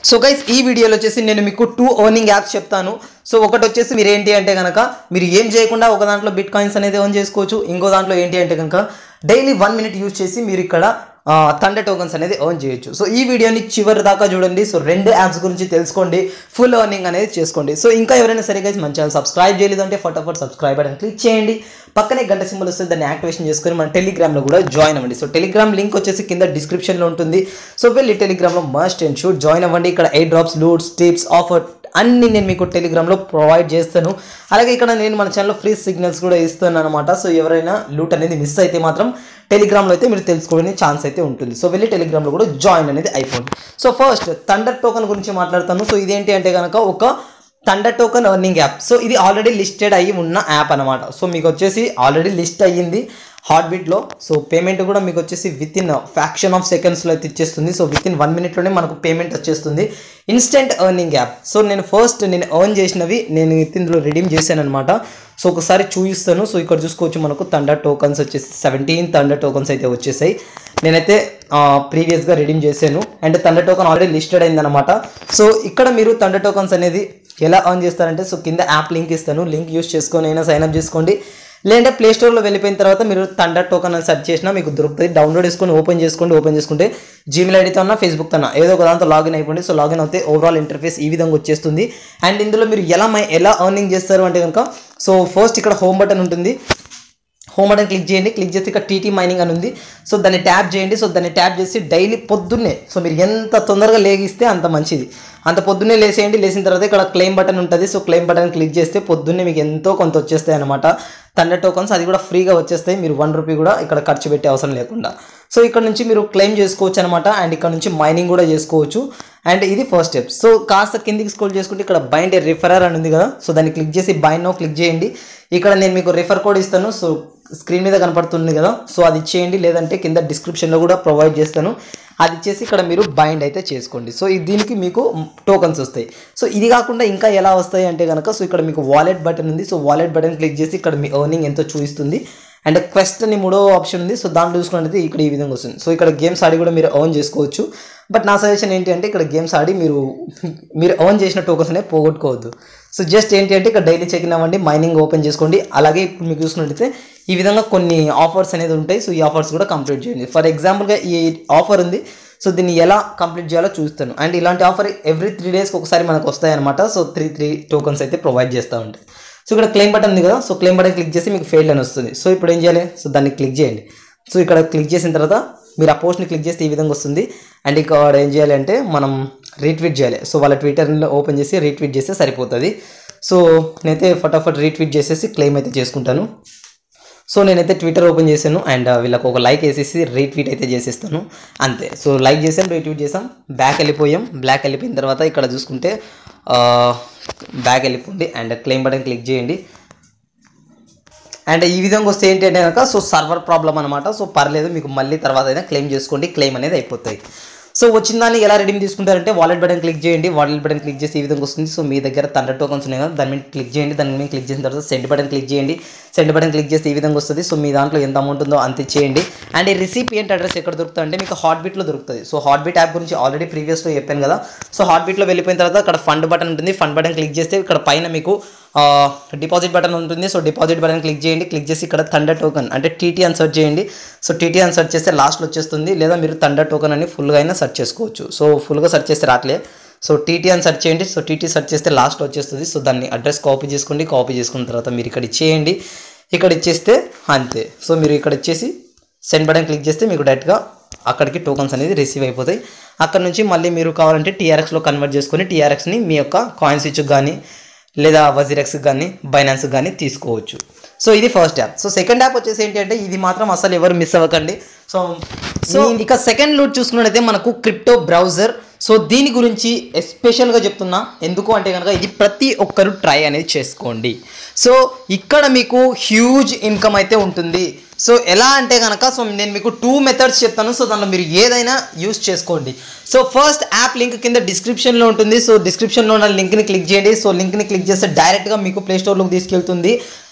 so guys ఈ వీడియోలో వచ్చేసి నేను మీకు టూ ఓనింగ్ యాప్స్ చెప్తాను సో ఒకటి వచ్చేసి మీరు ఏంటి అంటే కనుక మీరు ఏం చేయకుండా ఒక దాంట్లో బిట్ కాయిన్స్ అనేది ఓన్ చేసుకోవచ్చు ఇంకో దాంట్లో ఏంటి అంటే కనుక డైలీ వన్ మినిట్ యూజ్ చేసి మీరు ఇక్కడ థండర్ టోకన్స్ అనేది ఓన్ చేయొచ్చు సో ఈ వీడియోని చివరి దాకా చూడండి సో రెండు యాప్స్ గురించి తెలుసుకోండి ఫుల్ ఎర్నింగ్ అనేది చేసుకోండి సో ఇంకా ఎవరైనా సరే గైస్ మన ఛానల్ సబ్స్క్రైబ్ చేయలేదు అంటే ఫటాఫట్ సబ్స్క్రైబ్ అని క్లిక్ చేయండి పక్కనే గంట సింబల్ వస్తుంది దాన్ని యాక్టివేషన్ చేసుకొని మన టెలిగ్రామ్లో కూడా జాయిన్ అవ్వండి సో టెలిగ్రామ్ లింక్ వచ్చేసి కింద డిస్క్రిప్షన్లో ఉంటుంది సో వెళ్ళి టెలిగ్రామ్లో మస్ట్ అండ్ షూట్ జాయిన్ అవ్వండి ఇక్కడ eight drops loots tips offer అన్ని నేను మీకు టెలిగ్రామ్లో ప్రొవైడ్ చేస్తాను అలాగే ఇక్కడ నేను మన ఛానల్లో ఫ్రీ సిగ్నల్స్ కూడా ఇస్తాను అనమాట సో ఎవరైనా లూట్ అనేది మిస్ అయితే మాత్రం టెలిగ్రామ్లో అయితే మీరు తెలుసుకోవడానికి ఛాన్స్ అయితే ఉంటుంది సో వెళ్ళి టెలిగ్రామ్లో కూడా జాయిన్ అనేది అయిపోండి సో ఫస్ట్ థండర్ టోకన్ గురించి మాట్లాడతాను సో ఇదేంటి అంటే కనుక ఒక thunder token earning app so ఇది ఆల్రెడీ లిస్టెడ్ అయ్యి ఉన్న యాప్ అనమాట సో మీకు వచ్చేసి ఆల్రెడీ లిస్ట్ అయ్యింది హాట్ బీట్లో సో పేమెంట్ కూడా మీకు వచ్చేసి విత్ ఇన్ ఫ్యాక్షన్ ఆఫ్ సెకండ్స్లో అయితే ఇచ్చేస్తుంది సో విత్ ఇన్ వన్ మినిట్లోనే మనకు పేమెంట్ వచ్చేస్తుంది ఇన్స్టెంట్ ఎర్నింగ్ యాప్ సో నేను ఫస్ట్ నేను ఎర్న్ చేసినవి నేను ఇందులో రిడీమ్ చేశాను అనమాట సో ఒకసారి చూపిస్తాను సో ఇక్కడ చూసుకోవచ్చు మనకు థండర్ టోకన్స్ వచ్చేసి సెవెంటీన్ థండర్ టోకన్స్ అయితే వచ్చేసాయి నేనైతే ప్రీవియస్గా రిడీమ్ చేశాను and thunder token already listed అయిందనమాట సో ఇక్కడ మీరు థండర్ టోకన్స్ అనేది ఎలా ఆన్ చేస్తారంటే సో కింద యాప్ లింక్ ఇస్తాను లింక్ యూస్ చేసుకొని అయినా సైన్అప్ చేసుకోండి లేదంటే ప్లే స్టోర్లో వెళ్ళిపోయిన తర్వాత మీరు థండర్ టోకన్ అని సెర్చ్ చేసినా మీకు దొరుకుతుంది డౌన్లోడ్ చేసుకొని ఓపెన్ చేసుకోండి ఓపెన్ చేసుకుంటే జీమెయిల్ ఐడితో అన్న ఫేస్బుక్ అన్న ఏదో ఒక దాంతో లాగిన్ అయిపోండి సో లాగిన్ అవుతే ఓవరాల్ ఇంటర్ఫేస్ ఈ విధంగా వచ్చేస్తుంది అండ్ ఇందులో మీరు ఎలా మై ఎలా ఎర్నింగ్ చేస్తారు అంటే కనుక సో ఫస్ట్ ఇక్కడ హోమ్ బటన్ ఉంటుంది హోమ్ బటన్ క్లిక్ చేయండి క్లిక్ చేసి ఇక్కడ టీటీ మైనింగ్ అని ఉంది సో దాన్ని ట్యాప్ చేయండి సో దాన్ని ట్యాప్ చేసి డైలీ పొద్దున్నే సో మీరు ఎంత తొందరగా లేగిస్తే అంత మంచిది అంత పొద్దున్నే లేసేయండి లేచిన తర్వాత ఇక్కడ క్లెయిమ్ బటన్ ఉంటుంది సో క్లెయిమ్ బటన్ క్లిక్ చేస్తే పొద్దున్నే మీకు ఎంతో కొంత వచ్చేస్తాయి అనమాట థండర్ టోకన్స్ అది కూడా ఫ్రీగా వచ్చేస్తాయి మీరు వన్ రూపీ కూడా ఇక్కడ ఖర్చు పెట్టే అవసరం లేకుండా సో ఇక్కడ నుంచి మీరు క్లెయిమ్ చేసుకోవచ్చు అనమాట అండ్ ఇక్కడ నుంచి మైనింగ్ కూడా చేసుకోవచ్చు అండ్ ఇది ఫస్ట్ స్టెప్ సో కాస్త కిందికి స్క్రోల్ చేసుకుంటే ఇక్కడ బైండ్ రిఫరర్ అని ఉంది కదా సో దాన్ని క్లిక్ చేసి బైండ్ నో క్లిక్ చేయండి ఇక్కడ నేను మీకు రిఫర్ కోడ్ ఇస్తాను సో స్క్రీన్ మీద కనపడుతుంది కదా సో అది ఇచ్చేయండి లేదంటే కింద డిస్క్రిప్షన్లో కూడా ప్రొవైడ్ చేస్తాను అది ఇచ్చేసి ఇక్కడ మీరు బైండ్ అయితే చేసుకోండి సో ఇది దీనికి మీకు టోకన్స్ వస్తాయి సో ఇది కాకుండా ఇంకా ఎలా వస్తాయి అంటే కనుక సో ఇక్కడ మీకు వాలెట్ బటన్ ఉంది సో వాలెట్ బటన్ క్లిక్ చేసి ఇక్కడ మీ ఎర్నింగ్ ఎంతో చూపిస్తుంది అండ్ క్వెస్ట్ అని మూడో ఆప్షన్ ఉంది సో దాంట్లో చూసుకున్నట్లయితే ఇక్కడ ఈ విధంగా వస్తుంది సో ఇక్కడ గేమ్స్ ఆడి కూడా మీరు ఎర్న్ చేసుకోవచ్చు బట్ నా సజెషన్ ఏంటి అంటే ఇక్కడ గేమ్స్ ఆడి మీరు మీరు ఎర్న్ చేసిన టోకన్స్ అనేవి పోగొట్టుకోవద్దు సో జస్ట్ ఏంటి అంటే ఇక్కడ డైలీ చెక్ అవ్వండి మైనింగ్ ఓపెన్ చేసుకోండి అలాగే ఇప్పుడు మీకు చూసుకున్నట్లయితే ఈ విధంగా కొన్ని ఆఫర్స్ అనేది ఉంటాయి సో ఈ ఆఫర్స్ కూడా కంప్లీట్ చేయండి ఫర్ ఎగ్జాంపుల్గా ఈ ఆఫర్ ఉంది సో దీన్ని ఎలా కంప్లీట్ చేయాలో చూస్తాను అండ్ ఇలాంటి ఆఫర్ ఎవ్రీ త్రీ డేస్కి ఒకసారి మనకు వస్తాయి అనమాట సో త్రీ త్రీ టోకన్స్ అయితే ప్రొవైడ్ చేస్తూ ఉంటాయి సో ఇక్కడ క్లెయిమ్ బటన్ ఉంది కదా సో క్లెయిమ్ బటన్ క్లిక్ చేసి మీకు ఫెయిల్ అని వస్తుంది సో ఇప్పుడు ఏం చేయాలి సో దాన్ని క్లిక్ చేయండి సో ఇక్కడ క్లిక్ చేసిన తర్వాత మీరు ఆ పోస్ట్ని క్లిక్ చేస్తే ఈ విధంగా వస్తుంది అండ్ ఇక్కడ ఏం చేయాలి అంటే మనం రీట్వీట్ చేయాలి సో వాళ్ళ ట్విట్టర్లో ఓపెన్ చేసి రీట్వీట్ చేస్తే సరిపోతుంది సో నేనైతే ఫటాఫట్ రీట్వీట్ చేసేసి క్లెయిమ్ అయితే చేసుకుంటాను సో నేనైతే ట్విట్టర్ ఓపెన్ చేశాను అండ్ వీళ్ళకి ఒక లైక్ వేసేసి రీట్వీట్ అయితే చేసేస్తాను అంతే సో లైక్ చేసాం రీట్వీట్ చేసాం బ్యాక్ వెళ్ళిపోయాం బ్లాక్ వెళ్ళిపోయిన తర్వాత ఇక్కడ చూసుకుంటే బ్యాక్ వెళ్ళిపోండి అండ్ క్లెయిమ్ బటన్ క్లిక్ చేయండి అండ్ ఈ విధంగా వస్తే ఏంటి అంటే కనుక సో సర్వర్ ప్రాబ్లం అనమాట సో పర్లేదు మీకు మళ్ళీ తర్వాత అయినా క్లెయిమ్ చేసుకోండి క్లెయిమ్ అనేది అయిపోతాయి సో వచ్చిన దాన్ని ఎలా రెడీమ్ తీసుకుంటారంటే వాలెట్ బటన్ క్లిక్ చేయండి వాలెట్ బటన్ క్లిక్ చేసి ఈ విధంగా వస్తుంది సో మీ దగ్గర థండర్ టోకన్స్ ఉన్నాయి కదా దాని మీద క్లిక్ చేయండి దాని మీద క్లిక్ చేసిన తర్వాత సెండ్ బటన్ క్లిక్ చేయండి సెండ్ బటన్ క్లిక్ చేస్తే ఈ విధంగా వస్తుంది సో మీ దాంట్లో ఎంత అమౌంట్ ఉందో అంత ఇచ్చేయండి అండ్ ఈ రిసిపియంట్ అడ్రస్ ఎక్కడ దొరుకుతుంది అంటే మీకు హాట్ బీట్లో దొరుకుతుంది సో హాట్ బీట్ యాప్ గురించి ఆల్రెడీ ప్రీవియస్లో చెప్పాను కదా సో హాట్ బీట్లో వెళ్ళిపోయిన తర్వాత అక్కడ ఫండ్ బటన్ ఉంటుంది ఫండ్ బటన్ క్లిక్ చేస్తే ఇక్కడ పైన మీకు డిపాజిట్ బటన్ ఉంటుంది సో డిపాజిట్ బటన్ క్లిక్ చేయండి క్లిక్ చేసి ఇక్కడ థండర్ టోకన్ అంటే టీటీ అని సెర్చ్ చేయండి సో టీటీ అని సెర్చ్ చేస్తే లాస్ట్లో వచ్చేస్తుంది లేదా మీరు థండర్ టోకన్ అని ఫుల్గా అయినా సెర్చ్ చేసుకోవచ్చు సో ఫుల్గా సెర్చ్ చేస్తే రాట్లే సో టీటీ అని సెర్చ్ చేయండి సో టీటీ సెర్చ్ చేస్తే లాస్ట్లో వచ్చేస్తుంది సో దాన్ని అడ్రస్ కాపీ చేసుకోండి కాపీ చేసుకున్న తర్వాత మీరు ఇక్కడ ఇచ్చేయండి ఇక్కడ ఇచ్చేస్తే అంతే సో మీరు ఇక్కడ ఇచ్చేసి సెండ్ బటన్ క్లిక్ చేస్తే మీకు డైరెక్ట్గా అక్కడికి టోకన్స్ అనేది రిసీవ్ అయిపోతాయి అక్కడ నుంచి మళ్ళీ మీరు కావాలంటే టీఆర్ఎక్స్లో కన్వర్ట్ చేసుకొని టీఆర్ఎక్స్ని మీ యొక్క కాయిన్ స్విచ్ కానీ లేదా వజీరెక్స్ కానీ బైనాన్స్ కానీ తీసుకోవచ్చు సో ఇది first app so second app వచ్చేసి ఏంటి అంటే ఇది మాత్రం అసలు ఎవరు మిస్ అవ్వకండి సో సో ఇక సెకండ్ లూట్ చూసుకున్నట్టయితే మనకు క్రిప్టో బ్రౌజర్ సో దీని గురించి ఎస్పెషల్గా చెప్తున్నా ఎందుకు అంటే కనుక ఇది ప్రతి ఒక్కరు ట్రై అనేది చేసుకోండి సో ఇక్కడ మీకు హ్యూజ్ ఇన్కమ్ అయితే ఉంటుంది సో ఎలా అంటే కనుక సో నేను మీకు టూ మెథడ్స్ చెప్తాను సో దానిలో మీరు ఏదైనా యూస్ చేసుకోండి సో ఫస్ట్ యాప్ లింక్ కింద డిస్క్రిప్షన్లో ఉంటుంది సో డిస్క్రిప్షన్లో ఉన్న లింక్ని క్లిక్ చేయండి సో లింక్ని క్లిక్ చేస్తే డైరెక్ట్గా మీకు ప్లే స్టోర్లోకి తీసుకెళ్తుంది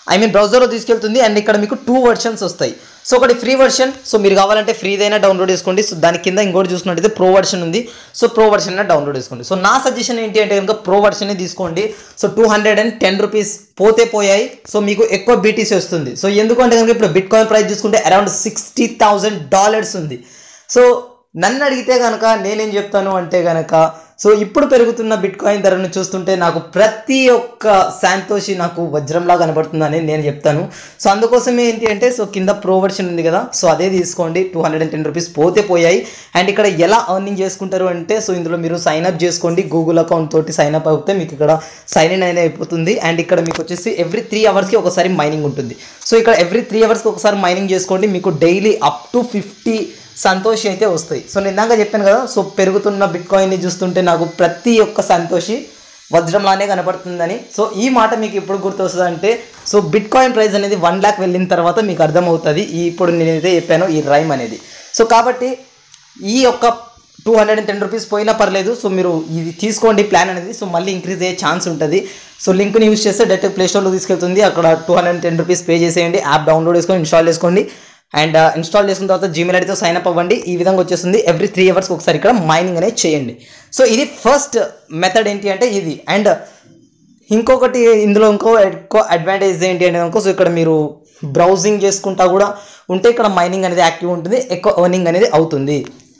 ఐ మీన్ బ్రౌజర్లో తీసుకెళ్తుంది అండ్ ఇక్కడ మీకు టూ వర్షన్స్ వస్తాయి సో ఒకటి ఫ్రీ వర్షన్ సో మీరు కావాలంటే ఫ్రీదైనా డౌన్లోడ్ చేసుకోండి సో దాని కింద ఇంకోటి చూసుకున్నట్టయితే ప్రో వర్షన్ ఉంది సో ప్రో వర్షన్ డౌన్లోడ్ చేసుకోండి సో నా సజెషన్ ఏంటి అంటే కనుక ప్రో వర్షన్ తీసుకోండి so two hundred and ten rupees పోతే పోయాయి సో మీకు ఎక్కువ బీటీసీ వస్తుంది సో ఎందుకంటే కనుక ఇప్పుడు బిట్ కాయిన్ ప్రైస్ చూసుకుంటే అరౌండ్ సిక్స్టీ థౌజండ్ డాలర్స్ ఉంది సో నన్ను అడిగితే కనుక నేనేం చెప్తాను అంటే కనుక సో ఇప్పుడు పెరుగుతున్న బిట్ కాయిన్ ధరను చూస్తుంటే నాకు ప్రతి ఒక్క శాంతోషి నాకు వజ్రంలా కనబడుతుందని నేను చెప్తాను సో అందుకోసమే ఏంటి అంటే సో కింద ప్రో వర్షన్ ఉంది కదా సో అదే తీసుకోండి two hundred and ten rupees పోతే పోయాయి అండ్ ఇక్కడ ఎలా ఎర్నింగ్ చేసుకుంటారు అంటే సో ఇందులో మీరు సైన్ అప్ చేసుకోండి గూగుల్ అకౌంట్ తోటి సైన్ అప్ అవుతే మీకు ఇక్కడ సైన్ ఇన్ అనేది అయిపోతుంది అండ్ ఇక్కడ మీకు వచ్చేసి ఎవ్రీ త్రీ అవర్స్కి ఒకసారి మైనింగ్ ఉంటుంది సో ఇక్కడ ఎవ్రీ త్రీ అవర్స్కి ఒకసారి మైనింగ్ చేసుకోండి మీకు daily up to fifty satoshi అయితే వస్తాయి సో నేను ఇందాక చెప్పాను కదా సో పెరుగుతున్న బిట్ కాయిన్ని చూస్తుంటే నాకు ప్రతి ఒక్క సంతోషి వజ్రంలానే కనపడుతుందని సో ఈ మాట మీకు ఎప్పుడు గుర్తొస్తుంది అంటే సో బిట్ కాయిన్ ప్రైస్ అనేది వన్ ల్యాక్ వెళ్ళిన తర్వాత మీకు అర్థమవుతుంది ఈ ఇప్పుడు నేనైతే చెప్పాను ఈ రైమ్ అనేది సో కాబట్టి ఈ యొక్క two hundred and ten rupees పోయినా పర్లేదు సో మీరు ఇది తీసుకోండి ప్లాన్ అనేది సో మళ్ళీ ఇంక్రీజ్ అయ్యే ఛాన్స్ ఉంటుంది సో లింక్ని యూస్ చేస్తే డైరెక్ట్ ప్లే స్టోర్లో తీసుకెళ్తుంది అక్కడ two hundred and ten rupees pay చేసేయండి యాప్ డౌన్లోడ్ చేసుకొని ఇన్స్టాల్ చేసుకోండి అండ్ ఇన్స్టాల్ చేసుకున్న తర్వాత జీమెయిల్ ఐడితో సైన్ అప్ అవ్వండి ఈ విధంగా వచ్చేస్తుంది ఎవ్రీ త్రీ అవర్స్కి ఒకసారి ఇక్కడ మైనింగ్ అనేది చేయండి సో ఇది ఫస్ట్ మెథడ్ ఏంటి అంటే ఇది అండ్ ఇంకొకటి ఇందులో ఇంకో ఎక్కువ అడ్వాంటేజ్ ఏంటి అంటే కనుక సో ఇక్కడ మీరు బ్రౌజింగ్ చేసుకుంటా కూడా ఉంటే ఇక్కడ మైనింగ్ అనేది యాక్టివ్ ఉంటుంది ఎక్కువ ఎర్నింగ్ అనేది అవుతుంది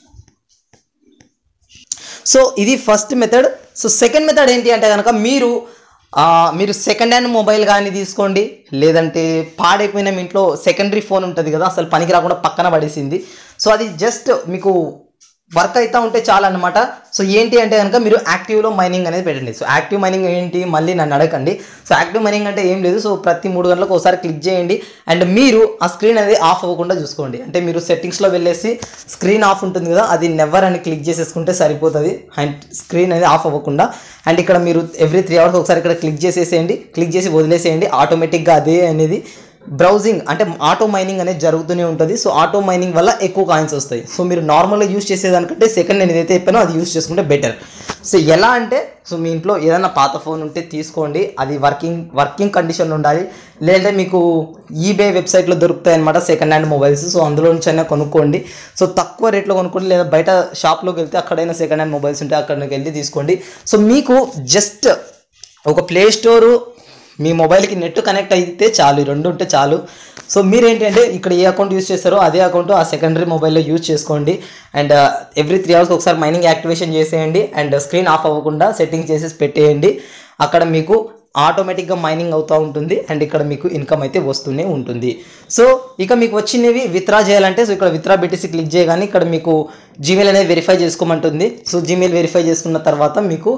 సో ఇది first method so second method ఏంటి అంటే కనుక మీరు ఆ, మీరు సెకండ్ హ్యాండ్ మొబైల్ కానీ తీసుకోండి లేదంటే పాడైపోయిన మీ ఇంట్లో సెకండరీ ఫోన్ ఉంటుంది కదా అసలు పనికి రాకుండా పక్కన పడేసింది సో అది జస్ట్ మీకు వర్క్ అవుతూ ఉంటే చాలా అనమాట సో ఏంటి అంటే కనుక మీరు యాక్టివ్లో మైనింగ్ అనేది పెట్టండి సో యాక్టివ్ మైనింగ్ ఏంటి మళ్ళీ నన్ను అడగండి సో యాక్టివ్ మైనింగ్ అంటే ఏం లేదు సో ప్రతి మూడు గంటలకు ఒకసారి క్లిక్ చేయండి అండ్ మీరు ఆ స్క్రీన్ అనేది ఆఫ్ అవ్వకుండా చూసుకోండి అంటే మీరు సెట్టింగ్స్లో వెళ్ళేసి స్క్రీన్ ఆఫ్ ఉంటుంది కదా అది నెవర్ అని క్లిక్ చేసేసుకుంటే సరిపోతుంది అండ్ స్క్రీన్ అనేది ఆఫ్ అవ్వకుండా అండ్ ఇక్కడ మీరు ఎవ్రీ త్రీ అవర్స్ ఒకసారి ఇక్కడ క్లిక్ చేసేసేయండి క్లిక్ చేసి వదిలేసేయండి ఆటోమేటిక్గా అదే అనేది బ్రౌజింగ్ అంటే ఆటో మైనింగ్ అనేది జరుగుతూనే ఉంటుంది సో ఆటో మైనింగ్ వల్ల ఎక్కువ కాయిన్స్ వస్తాయి సో మీరు నార్మల్గా యూస్ చేసేదానికంటే సెకండ్ నేను ఏదైతే చెప్పానో అది యూస్ చేసుకుంటే బెటర్ సో ఎలా అంటే సో మీ ఇంట్లో ఏదైనా పాత ఫోన్ ఉంటే తీసుకోండి అది వర్కింగ్ వర్కింగ్ కండిషన్లో ఉండాలి లేదంటే మీకు ఈబే వెబ్సైట్లో దొరుకుతాయి అనమాట సెకండ్ హ్యాండ్ మొబైల్స్ సో అందులో నుంచి అయినా కొనుక్కోండి సో తక్కువ రేట్లో కొనుక్కోండి లేదా బయట షాప్లోకి వెళ్తే అక్కడైనా సెకండ్ హ్యాండ్ మొబైల్స్ ఉంటే అక్కడికి వెళ్ళి తీసుకోండి సో మీకు జస్ట్ ఒక ప్లే స్టోరు మీ మొబైల్కి నెట్ కనెక్ట్ అయితే చాలు ఈ రెండు ఉంటే చాలు సో మీరేంటంటే ఇక్కడ ఏ అకౌంట్ యూస్ చేస్తారో అదే అకౌంట్ ఆ సెకండరీ మొబైల్లో యూజ్ చేసుకోండి అండ్ ఎవ్రీ త్రీ అవర్స్కి ఒకసారి మైనింగ్ యాక్టివేషన్ చేసేయండి అండ్ స్క్రీన్ ఆఫ్ అవ్వకుండా సెట్టింగ్ చేసేసి పెట్టేయండి అక్కడ మీకు ఆటోమేటిక్గా మైనింగ్ అవుతూ ఉంటుంది అండ్ ఇక్కడ మీకు ఇన్కమ్ అయితే వస్తూనే ఉంటుంది సో ఇక మీకు వచ్చినవి విత్డ్రా చేయాలంటే సో ఇక్కడ విత్డ్రా పెట్టేసి క్లిక్ చేయగానే ఇక్కడ మీకు జీమెయిల్ అనేది వెరిఫై చేసుకోమంటుంది సో జీమెయిల్ వెరిఫై చేసుకున్న తర్వాత మీకు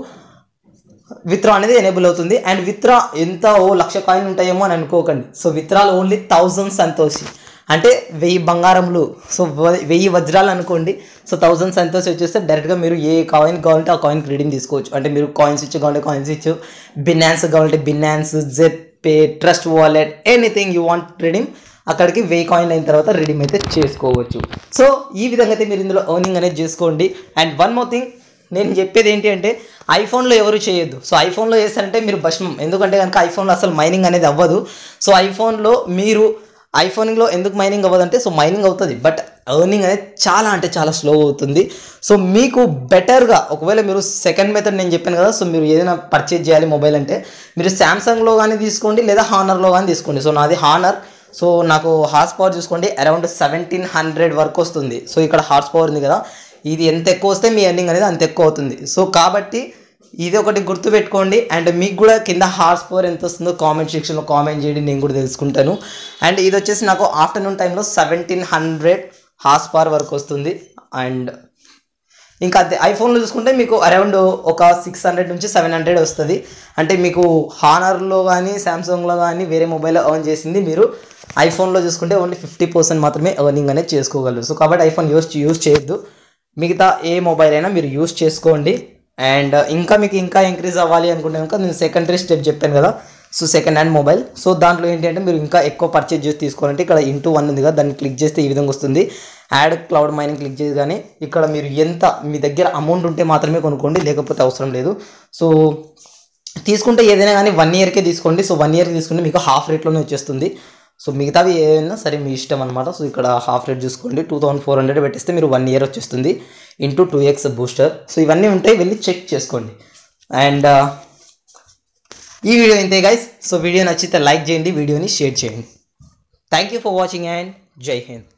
విత్డ్రా అనేది ఎనేబుల్ అవుతుంది అండ్ విత్డ్రా ఎంత ఓ లక్ష కాయిన్ ఉంటాయేమో అని అనుకోకండి so withdrawal only thousand satoshi అంటే వెయ్యి బంగారములు సో వ- వెయ్యి వజ్రాలు అనుకోండి సో థౌజండ్ సంతోషి వచ్చేస్తే డైరెక్ట్గా మీరు ఏ కాయిన్ కావాలంటే ఆ కాయిన్ రీడింగ్ తీసుకోవచ్చు అంటే మీరు కాయిన్స్ ఇచ్చు కావాలంటే కాయిన్స్ ఇచ్చు బినాన్స్ కావాలంటే Binance jet pay trust wallet anything you want reading అక్కడికి వెయ్యి కాయిన్ అయిన తర్వాత రిడీమ్ అయితే చేసుకోవచ్చు సో ఈ విధంగా అయితే మీరు ఇందులో ఎర్నింగ్ అనేది చేసుకోండి అండ్ వన్ మోర్ థింగ్ నేను చెప్పేది ఏంటి అంటే ఐఫోన్లో ఎవరు చేయొద్దు సో ఐఫోన్లో చేస్తారంటే మీరు భస్మం ఎందుకంటే కనుక ఐఫోన్లో అసలు మైనింగ్ అనేది అవ్వదు సో ఐఫోన్లో మీరు ఐఫోన్లో ఎందుకు మైనింగ్ అవ్వదంటే సో మైనింగ్ అవుతుంది బట్ ఎర్నింగ్ అనేది చాలా అంటే చాలా స్లో అవుతుంది సో మీకు బెటర్గా ఒకవేళ మీరు సెకండ్ మెథడ్ నేను చెప్పాను కదా సో మీరు ఏదైనా పర్చేజ్ చేయాలి మొబైల్ అంటే మీరు శాంసంగ్లో కానీ తీసుకోండి లేదా హానర్లో కానీ తీసుకోండి సో నాది హానర్ సో నాకు హార్స్ పవర్ చూసుకోండి అరౌండ్ సెవెంటీన్ హండ్రెడ్ వరకు వస్తుంది సో ఇక్కడ హార్స్ పవర్ ఉంది కదా ఇది ఎంత ఎక్కువ వస్తే మీ ఎర్నింగ్ అనేది అంత ఎక్కువ అవుతుంది సో కాబట్టి ఇది ఒకటి గుర్తుపెట్టుకోండి అండ్ మీకు కూడా కింద హార్స్ పవర్ ఎంత వస్తుందో కామెంట్ సెక్షన్లో కామెంట్ చేయండి నేను కూడా తెలుసుకుంటాను అండ్ ఇది వచ్చేసి నాకు ఆఫ్టర్నూన్ టైంలో సెవెంటీన్ హండ్రెడ్ హార్స్ పవర్ వరకు వస్తుంది అండ్ ఇంకా అదే ఐఫోన్లో చూసుకుంటే మీకు అరౌండ్ ఒక సిక్స్ హండ్రెడ్ నుంచి సెవెన్ హండ్రెడ్ వస్తుంది అంటే మీకు హానర్లో కానీ శాంసంగ్లో కానీ వేరే మొబైల్లో ఎర్న్ చేసింది మీరు ఐఫోన్లో చూసుకుంటే ఓన్లీ ఫిఫ్టీ పర్సెంట్ మాత్రమే ఎర్నింగ్ అనేది చేసుకోగలరు సో కాబట్టి ఐఫోన్ యూస్ యూస్ చేయొద్దు మిగతా ఏ మొబైల్ అయినా మీరు యూస్ చేసుకోండి అండ్ ఇంకా మీకు ఇంకా ఇంక్రీజ్ అవ్వాలి అనుకుంటే కనుక నేను సెకండరీ స్టెప్ చెప్పాను కదా so second hand mobile so దాంట్లో ఏంటి అంటే మీరు ఇంకా ఎక్కువ పర్చేజ్ చేసి తీసుకోవాలంటే ఇక్కడ ఇంటూ వన్ ఉంది కదా దాన్ని క్లిక్ చేస్తే ఈ విధంగా వస్తుంది యాడ్ క్లౌడ్ మైనింగ్ క్లిక్ చేసి కానీ ఇక్కడ మీరు ఎంత మీ దగ్గర అమౌంట్ ఉంటే మాత్రమే కొనుక్కోండి లేకపోతే అవసరం లేదు సో తీసుకుంటే ఏదైనా కానీ వన్ ఇయర్కే తీసుకోండి సో వన్ ఇయర్కి తీసుకుంటే మీకు హాఫ్ రేట్లోనే వచ్చేస్తుంది సో మిగతావి ఏమైనా సరే మీ ఇష్టం అనమాట సో ఇక్కడ హాఫ్ రేట్ చూసుకోండి టూ థౌసండ్ ఫోర్ హండ్రెడ్ పెట్టిస్తే మీరు వన్ ఇయర్ వచ్చేస్తుంది into two X booster so ఇవన్నీ ఉంటాయి వెళ్ళి చెక్ చేసుకోండి అండ్ ఈ వీడియో ఇంతే గైస్ సో వీడియో నచ్చితే లైక్ చేయండి వీడియోని షేర్ చేయండి thank you for watching and Jai Hind